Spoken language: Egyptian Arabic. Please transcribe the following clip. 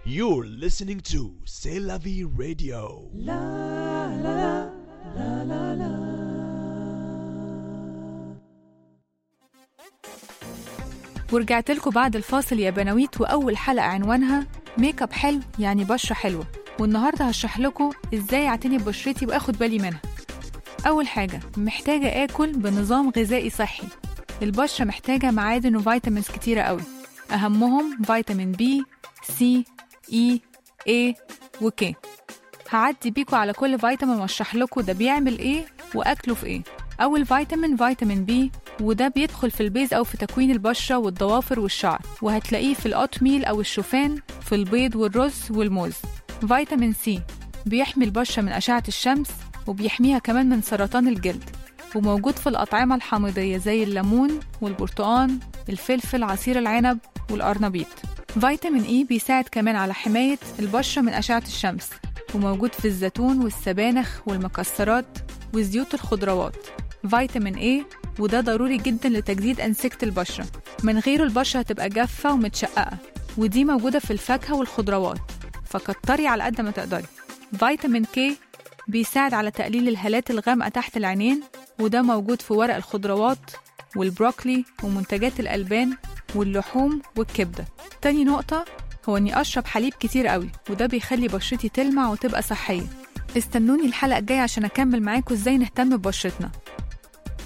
You're listening to C'est la vie radio. ورجعت لكم بعد الفاصل يا بناويت وأول حلقة عنوانها ميك اب حلو يعني بشرة حلوة والنهاردة هشرح لكم ازاي اعتني ببشرتي واخد بالي منها أول حاجة محتاجة آكل بنظام غذائي صحي البشرة محتاجة معادن وفيتامينز كتيرة قوي أهمهم فيتامين بي سي إي A وك هعدي بيكو على كل فيتامين واشرح لكم ده بيعمل ايه واكله في ايه اول فيتامين فيتامين بي وده بيدخل في البيز او في تكوين البشره والضوافر والشعر وهتلاقيه في الأوت ميل او الشوفان في البيض والرز والموز فيتامين سي بيحمي البشره من اشعه الشمس وبيحميها كمان من سرطان الجلد وموجود في الأطعمة الحامضية زي الليمون والبرتقان الفلفل عصير العنب والقرنبيط فيتامين إي بيساعد كمان على حماية البشرة من أشعة الشمس وموجود في الزيتون والسبانخ والمكسرات وزيوت الخضروات فيتامين إي وده ضروري جدا لتجديد أنسجة البشرة من غيره البشرة هتبقى جافة ومتشققة ودي موجودة في الفاكهة والخضروات فكتري على قد ما تقدري فيتامين كي بيساعد على تقليل الهالات الغامقة تحت العينين وده موجود في ورق الخضروات والبروكلي ومنتجات الألبان واللحوم والكبدة تاني نقطة هو إني أشرب حليب كتير قوي وده بيخلي بشرتي تلمع وتبقى صحية استنوني الحلقة الجاية عشان أكمل معاكم إزاي نهتم ببشرتنا